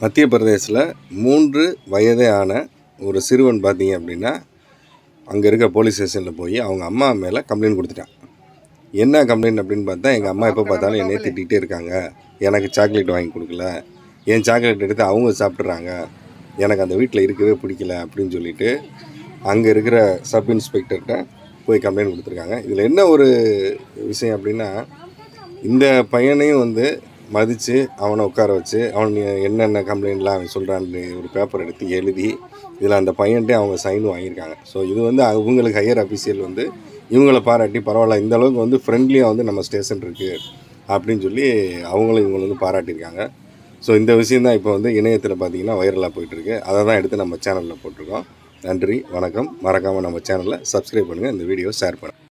மத்திய பிரதேசில் மூன்று வயதே ஆன ஒரு சிறுவன் பார்த்தீங்க அப்படின்னா அங்கே இருக்க போலீஸ் ஸ்டேஷனில் போய் அவங்க அம்மா மேலே கம்ப்ளைண்ட் கொடுத்துட்டான் என்ன கம்ப்ளைண்ட் அப்படின்னு பார்த்தா எங்கள் அம்மா எப்போ பார்த்தாலும் என்னைய திட்டிகிட்டே இருக்காங்க எனக்கு சாக்லேட் வாங்கி கொடுக்கல என் சாக்லேட் எடுத்து அவங்க சாப்பிட்றாங்க எனக்கு அந்த வீட்டில் இருக்கவே பிடிக்கல அப்படின்னு சொல்லிட்டு அங்கே இருக்கிற சப் இன்ஸ்பெக்டர்கிட்ட போய் கம்ப்ளைண்ட் கொடுத்துருக்காங்க இதில் என்ன ஒரு விஷயம் அப்படின்னா இந்த பையனையும் வந்து மதித்து அவனை உட்கார வச்சு அவன் என்னென்ன கம்ப்ளைண்ட்லாம் அவன் சொல்கிறான்னு ஒரு பேப்பர் எடுத்து எழுதி இதில் அந்த பையன்ட்டே அவங்க சைன் வாங்கியிருக்காங்க ஸோ இது வந்து அவங்களுக்கு ஹையர் அஃபிஷியல் வந்து இவங்கள பாராட்டி பரவாயில்ல இந்த அளவுக்கு வந்து ஃப்ரெண்ட்லியாக வந்து நம்ம ஸ்டேஷன் இருக்குது அப்படின்னு சொல்லி அவங்களும் இவங்களும் வந்து பாராட்டியிருக்காங்க ஸோ இந்த விஷயந்தான் இப்போ வந்து இணையத்தில் பார்த்தீங்கன்னா வைரலாக போயிட்டுருக்கு அதை தான் எடுத்து நம்ம சேனலில் போட்டிருக்கோம் நன்றி வணக்கம் மறக்காமல் நம்ம சேனலை சப்ஸ்கிரைப் பண்ணுங்கள் இந்த வீடியோ ஷேர் பண்ணுங்கள்